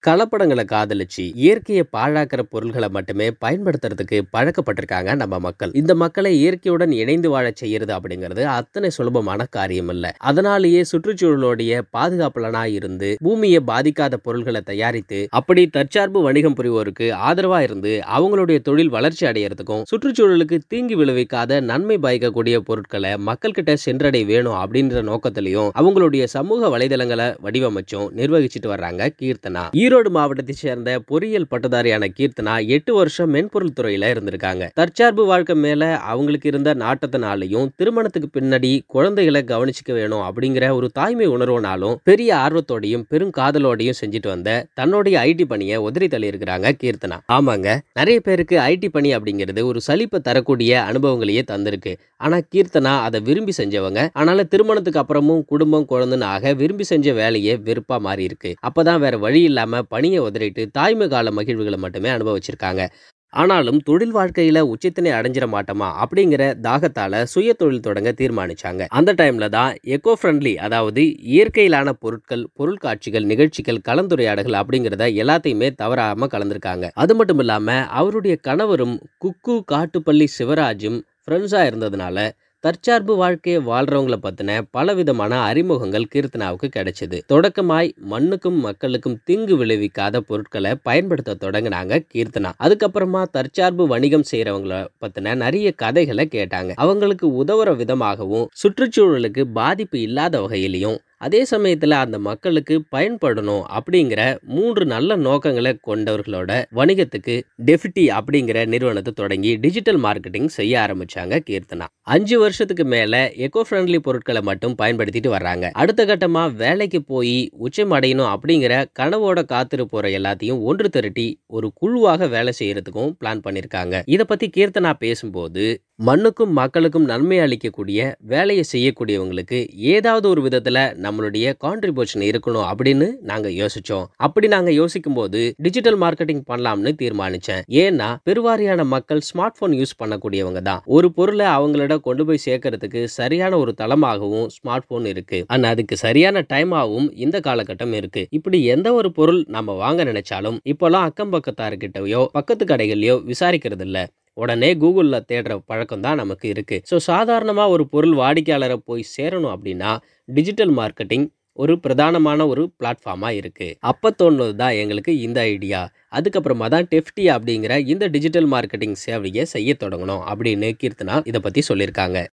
கலப்படங்களை காதலிச்சு இயற்கையை பாழாக்கிற பொருள்களை மட்டுமே பயன்படுத்துறதுக்கு பழக்கப்பட்டிருக்காங்க நம்ம மக்கள் இந்த மக்களை இயற்கையுடன் இணைந்து வாழச் செய்யறது அப்படிங்கிறது அத்தனை சுலபமான காரியம் இல்ல அதனாலேயே சுற்றுச்சூழலோடைய பாதுகாப்புலனா இருந்து பூமியை பாதிக்காத பொருள்களை தயாரித்து அப்படி தற்சார்பு வணிகம் புரிவோருக்கு ஆதரவா இருந்து அவங்களுடைய தொழில் வளர்ச்சி அடையறதுக்கும் சுற்றுச்சூழலுக்கு தீங்கு விளைவிக்காத நன்மை பயக்கக்கூடிய பொருட்களை மக்கள் கிட்ட சென்றடை வேணும் அப்படின்ற நோக்கத்திலையும் அவங்களுடைய சமூக வலைதளங்களை வடிவமைச்சும் நிர்வகிச்சிட்டு வர்றாங்க கீர்த்தனா ஈரோடு மாவட்டத்தை சேர்ந்த பொறியியல் பட்டதாரியான கீர்த்தனா எட்டு வருஷம் மென்பொருள் துறையில இருந்திருக்காங்க தற்சார்பு வாழ்க்கை மேல அவங்களுக்கு இருந்த நாட்டத்தினாலையும் திருமணத்துக்கு பின்னாடி குழந்தைகளை கவனிச்சுக்க வேணும் அப்படிங்கிற ஒரு தாய்மை உணர்வுனாலும் பெரிய ஆர்வத்தோடையும் பெரும் காதலோடையும் செஞ்சுட்டு வந்த தன்னுடைய ஐடி பணியை உதறி தள்ளி இருக்கிறாங்க கீர்த்தனா ஆமாங்க நிறைய பேருக்கு ஐடி பணி அப்படிங்கிறது ஒரு சலிப்பை தரக்கூடிய அனுபவங்களையே தந்திருக்கு ஆனா கீர்த்தனா அதை விரும்பி செஞ்சவங்க ஆனாலும் திருமணத்துக்கு அப்புறமும் குடும்பம் குழந்தைன்னு ஆக விரும்பி செஞ்ச வேலையே வெறுப்பா மாறி இருக்கு அப்பதான் வேற வழி இல்லாம பணியை உதறிட்டு தாய்மை கால மகிழ்வுகளை மட்டுமே அனுபவிச்சிருக்காங்க ஆனாலும் தொழில் வாழ்க்கையில உச்சத்தினை அடைஞ்சிட மாட்டோமா அப்படிங்கிற தாகத்தால சுய தொழில் தொடங்க தீர்மானிச்சாங்க அந்த டைம்ல தான் எக்கோ ஃப்ரெண்ட்லி அதாவது இயற்கையிலான பொருட்கள் பொருட்காட்சிகள் நிகழ்ச்சிகள் கலந்துரையாடல்கள் அப்படிங்கிறத எல்லாத்தையுமே தவறாம கலந்திருக்காங்க அது மட்டும் இல்லாம அவருடைய கணவரும் குக்கு காட்டுப்பள்ளி சிவராஜும் ஃப்ரெண்ட்ஸா இருந்ததுனால தற்சார்பு வாழ்க்கையை வாழ்றவங்கள பத்தின பலவிதமான அறிமுகங்கள் கீர்த்தனாவுக்கு கிடைச்சது தொடக்கமாய் மண்ணுக்கும் மக்களுக்கும் தீங்கு விளைவிக்காத பொருட்களை பயன்படுத்த தொடங்கினாங்க கீர்த்தனா அதுக்கப்புறமா தற்சார்பு வணிகம் செய்யறவங்கள பத்தின நிறைய கதைகளை கேட்டாங்க அவங்களுக்கு உதவுற விதமாகவும் சுற்றுச்சூழலுக்கு பாதிப்பு இல்லாத வகையிலையும் அதே சமயத்தில் அந்த மக்களுக்கு பயன்படணும் அப்படிங்கிற மூன்று நல்ல நோக்கங்களை கொண்டவர்களோட வணிகத்துக்கு டெஃபிட்டி அப்படிங்கிற நிறுவனத்தை தொடங்கி டிஜிட்டல் மார்க்கெட்டிங் செய்ய ஆரம்பிச்சாங்க கீர்த்தனா அஞ்சு வருஷத்துக்கு மேல எக்கோ ஃப்ரெண்ட்லி பொருட்களை மட்டும் பயன்படுத்திட்டு வர்றாங்க அடுத்த கட்டமா வேலைக்கு போய் உச்சம் அடையணும் அப்படிங்கிற கனவோட காத்திரு போற எல்லாத்தையும் ஒன்று திரட்டி ஒரு குழுவாக வேலை செய்யறதுக்கும் பிளான் பண்ணிருக்காங்க இதை பத்தி கீர்த்தனா பேசும்போது மண்ணுக்கும் மக்களுக்கும் நன்மை அளிக்கக்கூடிய வேலையை செய்யக்கூடியவங்களுக்கு ஏதாவது ஒரு விதத்துல நம்மளுடைய கான்ட்ரிபியூஷன் இருக்கணும் அப்படின்னு நாங்க யோசிச்சோம் அப்படி நாங்க யோசிக்கும் போது டிஜிட்டல் மார்க்கெட்டிங் பண்ணலாம்னு தீர்மானிச்சேன் ஏன்னா பெருவாரியான மக்கள் ஸ்மார்ட் போன் யூஸ் பண்ணக்கூடியவங்க தான் ஒரு பொருளை அவங்களோட கொண்டு போய் சேர்க்கறதுக்கு சரியான ஒரு தளமாகவும் ஸ்மார்ட் போன் இருக்கு ஆனா அதுக்கு சரியான டைமாகவும் இந்த காலகட்டம் இருக்கு இப்படி எந்த ஒரு பொருள் நம்ம வாங்க நினைச்சாலும் இப்போலாம் அக்கம் பக்கத்தாருக்கிட்டயோ பக்கத்து கடைகள்லயோ விசாரிக்கிறது இல்ல உடனே கூகுளில் தேடுற பழக்கம் தான் நமக்கு இருக்குது ஸோ சாதாரணமாக ஒரு பொருள் வாடிக்கையாளரை போய் சேரணும் அப்படின்னா டிஜிட்டல் மார்க்கெட்டிங் ஒரு பிரதானமான ஒரு பிளாட்ஃபார்மாக இருக்குது அப்போ தோணுது தான் எங்களுக்கு இந்த ஐடியா அதுக்கப்புறமா தான் டெஃப்டி அப்படிங்கிற இந்த டிஜிட்டல் மார்க்கெட்டிங் சேவையை செய்ய தொடங்கணும் அப்படின்னு கீர்த்தனா இதை பற்றி சொல்லியிருக்காங்க